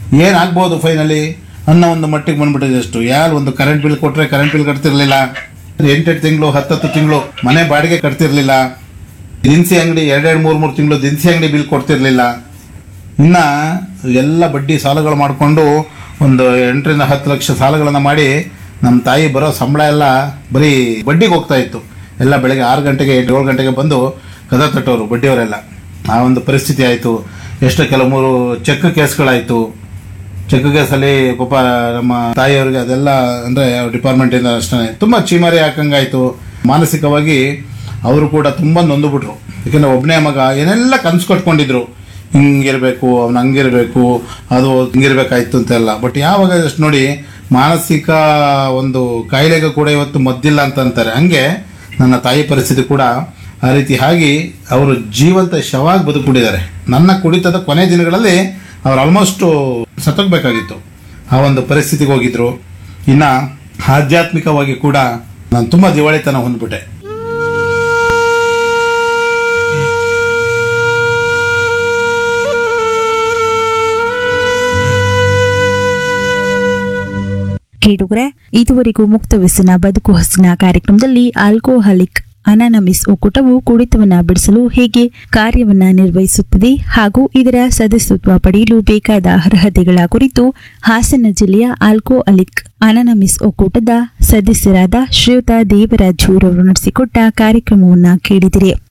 ಏನಾಗ್ಬೋದು ಫೈನಲಿ ಅನ್ನೋ ಒಂದು ಮಟ್ಟಿಗೆ ಬಂದ್ಬಿಟ್ಟಿದೆ ಅಷ್ಟು ಯಾರು ಒಂದು ಕರೆಂಟ್ ಬಿಲ್ ಕೊಟ್ಟರೆ ಕರೆಂಟ್ ಬಿಲ್ ಕಟ್ತಿರ್ಲಿಲ್ಲ ಎಂಟೆಂಟು ತಿಂಗಳು ಹತ್ತತ್ತು ತಿಂಗಳು ಮನೆ ಬಾಡಿಗೆ ಕಟ್ತಿರ್ಲಿಲ್ಲ ದಿನಸಿ ಅಂಗಡಿ ಎರಡೆರಡು ಮೂರು ಮೂರು ತಿಂಗಳು ದಿನಸಿ ಅಂಗಡಿ ಬಿಲ್ ಕೊಡ್ತಿರ್ಲಿಲ್ಲ ಇನ್ನು ಎಲ್ಲ ಬಡ್ಡಿ ಸಾಲಗಳು ಮಾಡಿಕೊಂಡು ಒಂದು ಎಂಟರಿಂದ ಹತ್ತು ಲಕ್ಷ ಸಾಲಗಳನ್ನು ಮಾಡಿ ನಮ್ಮ ತಾಯಿ ಬರೋ ಸಂಬಳ ಎಲ್ಲ ಬರೀ ಬಡ್ಡಿಗೆ ಹೋಗ್ತಾ ಇತ್ತು ಎಲ್ಲ ಬೆಳಗ್ಗೆ ಆರು ಗಂಟೆಗೆ ಏಳು ಗಂಟೆಗೆ ಬಂದು ಕದ ತಟ್ಟೋರು ಬಡ್ಡಿಯವರೆಲ್ಲ ಆ ಒಂದು ಪರಿಸ್ಥಿತಿ ಆಯಿತು ಎಷ್ಟೋ ಕೆಲವು ಮೂರು ಚೆಕ್ ಕೇಸ್ಗಳಾಯಿತು ಚೆಕ್ ಕೇಸಲ್ಲಿ ಪಾಪ ನಮ್ಮ ತಾಯಿಯವರಿಗೆ ಅದೆಲ್ಲ ಅಂದರೆ ಡಿಪಾರ್ಟ್ಮೆಂಟಿಂದ ಅಷ್ಟೇ ತುಂಬ ಚೀಮಾರಿ ಹಾಕಂಗಾಯಿತು ಮಾನಸಿಕವಾಗಿ ಅವರು ಕೂಡ ತುಂಬ ನೊಂದುಬಿಟ್ರು ಯಾಕೆಂದರೆ ಒಬ್ಬನೇ ಮಗ ಏನೆಲ್ಲ ಕನಸು ಕಟ್ಕೊಂಡಿದ್ರು ಹಿಂಗಿರಬೇಕು ಅವ್ನು ಹಂಗಿರಬೇಕು ಅದು ಹಿಂಗಿರ್ಬೇಕಾಯ್ತು ಅಂತೆಲ್ಲ ಬಟ್ ಯಾವಾಗ ಅಷ್ಟು ನೋಡಿ ಮಾನಸಿಕ ಒಂದು ಕಾಯಿಲೆಗೆ ಕೂಡ ಇವತ್ತು ಮದ್ದಿಲ್ಲ ಅಂತ ಅಂತಾರೆ ಹಂಗೆ ನನ್ನ ತಾಯಿ ಪರಿಸ್ಥಿತಿ ಕೂಡ ಆ ರೀತಿ ಆಗಿ ಅವರು ಜೀವಂತ ಶವಾಗಿ ಬದುಕ್ಬಿಟ್ಟಿದ್ದಾರೆ ನನ್ನ ಕುಡಿತದ ಕೊನೆ ದಿನಗಳಲ್ಲಿ ಅವ್ರು ಆಲ್ಮೋಸ್ಟ್ ಸತ್ತೋಗ್ಬೇಕಾಗಿತ್ತು ಆ ಒಂದು ಪರಿಸ್ಥಿತಿಗೆ ಹೋಗಿದ್ರು ಇನ್ನ ಆಧ್ಯಾತ್ಮಿಕವಾಗಿ ಕೂಡ ನಾನು ತುಂಬಾ ದಿವಾಳಿತನ ಹೊಂದ್ಬಿಟ್ಟೆ ಕೇಳುಗರೆ ಇದುವರೆಗೂ ಮುಕ್ತ ವ್ಯಸನ ಬದುಕು ಹಸಿನ ಕಾರ್ಯಕ್ರಮದಲ್ಲಿ ಆಲ್ಕೋಹಾಲಿಕ್ ಅನಾನಮಿಸ್ ಒಕ್ಕೂಟವು ಕುಡಿತವನ್ನ ಬಿಡಿಸಲು ಹೇಗೆ ಕಾರ್ಯವನ್ನ ನಿರ್ವಹಿಸುತ್ತದೆ ಹಾಗೂ ಇದರ ಸದಸ್ಯತ್ವ ಪಡೆಯಲು ಬೇಕಾದ ಅರ್ಹತೆಗಳ ಕುರಿತು ಹಾಸನ ಜಿಲ್ಲೆಯ ಆಲ್ಕೋಹಾಲಿಕ್ ಅನಾನಮಿಸ್ ಒಕ್ಕೂಟದ ಸದಸ್ಯರಾದ ಶ್ರೀಯುತ ದೇವರಾಜ್ ರವರು ನಡೆಸಿಕೊಟ್ಟ ಕಾರ್ಯಕ್ರಮವನ್ನ ಕೇಳಿದಿರಿ